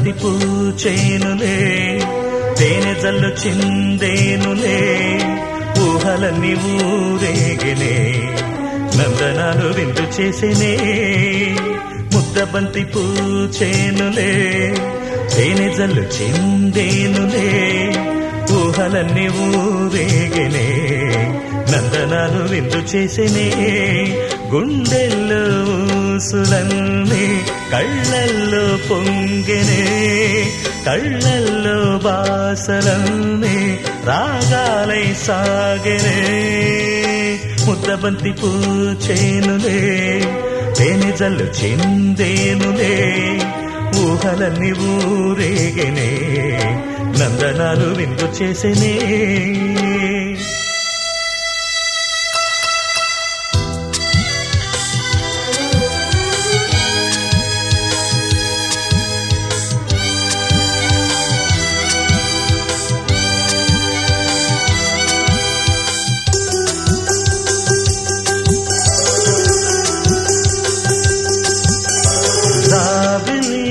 ముద్దబంతి పూచేనులే తేనె జల్లు చిందేనులే ఊహలన్నీ ఊరేగనే నందనాలు విందు చేసేనే ముద్దబంతి పూచేనులే తేనె జల్లు చిందేనులే ఊహలన్నీ ఊరేగనే నందనాలు విందు చేసేనే గుండెల్లో ఊసులన్నీ కళ్ళల్లో పొంగెనే కళ్ళల్లో బాసలన్నీ రాగాలై సాగెనే ముద్దబంతి పూచేనులే తేనె జల్లు చిందేనులే ఊహలన్నీ ఊరేగనే నందనాలు విందు చేసేనే జాబిలి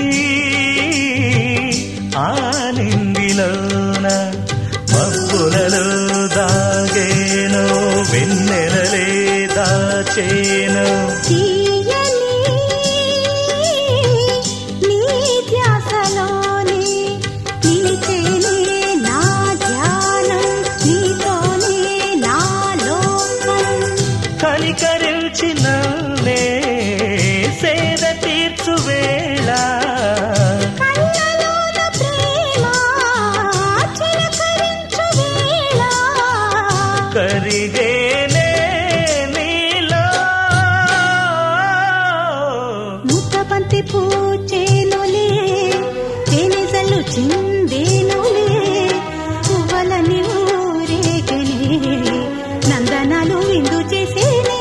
ఆనిందిలోన మబ్బులలో దాగేను వెన్నెలలే దాచేను తీయని నీ ధ్యాసలోనే నిలిచేనే నా ధ్యానం నీతోనే నా లోకం కనికరించిన సేద తీర్చు వేళ కళ్ళలోన ప్రేమ చిలకరించు వేళ కరిగేనే నీలో ముద్దబంతి పూచేనులే తేనెజల్లు చిందేనులే పువ్వలని ఊరేగనే నందనాలు విందు చేసేనే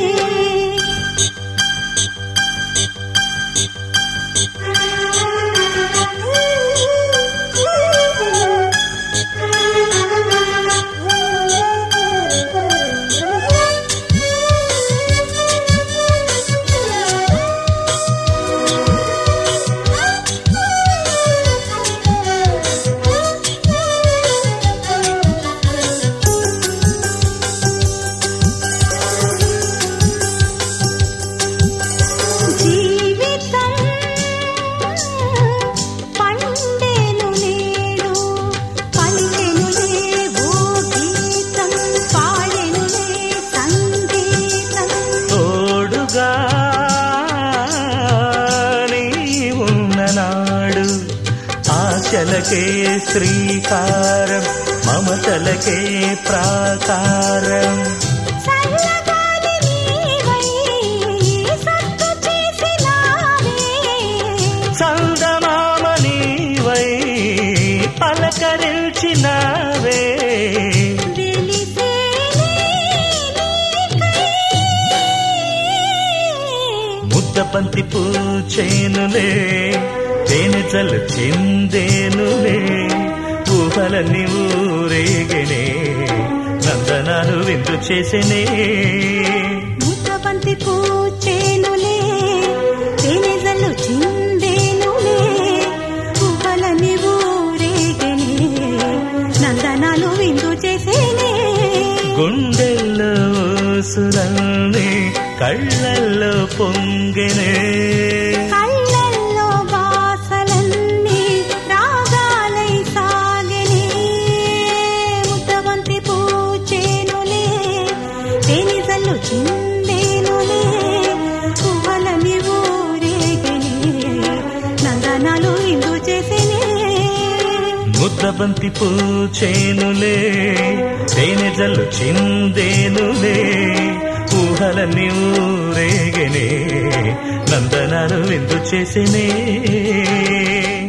జీవితం పండేను నేడు పలికెనులే ఓ గీతం పాడెనులే సంగీతం తోడుగా నీ ఉన్ననాడు ఆశలకే శ్రీకారం మమతలకే ప్రాకారం చల్లగాలి నీవై సత్తు చేసినావే చందమామ నీవై పలకరించినావే వెలిసేనే నీకై ముద్దబంతి పూచేనులే తేనె చల్లు చిందేనులే ఊహలన్నీ ఊరేగనే నందనాలు విందు చేసేనే ముద్దబంతి పూచేనులే తేనెజల్లు చిందేనులే పువ్వలని ఊరేగనే నందనాలు విందు చేసేనే గుండెల్లో సురల్ని కళ్ళల్లో పొంగెనే కళ్ళల్లో బాసలన్నీ రాగాలై సాగనే ముద్దబంతి పూచేనులే తేనెజల్లు చిందేనులే పువ్వలని ఊరేగనే నందనాలు ఇందు చేసేనే ముద్దబంతి పూచేనులే తేనె జల్లు చిందేనులే ఊహలన్నీ ఊరేగనే నందనాలు విందు చేసేనే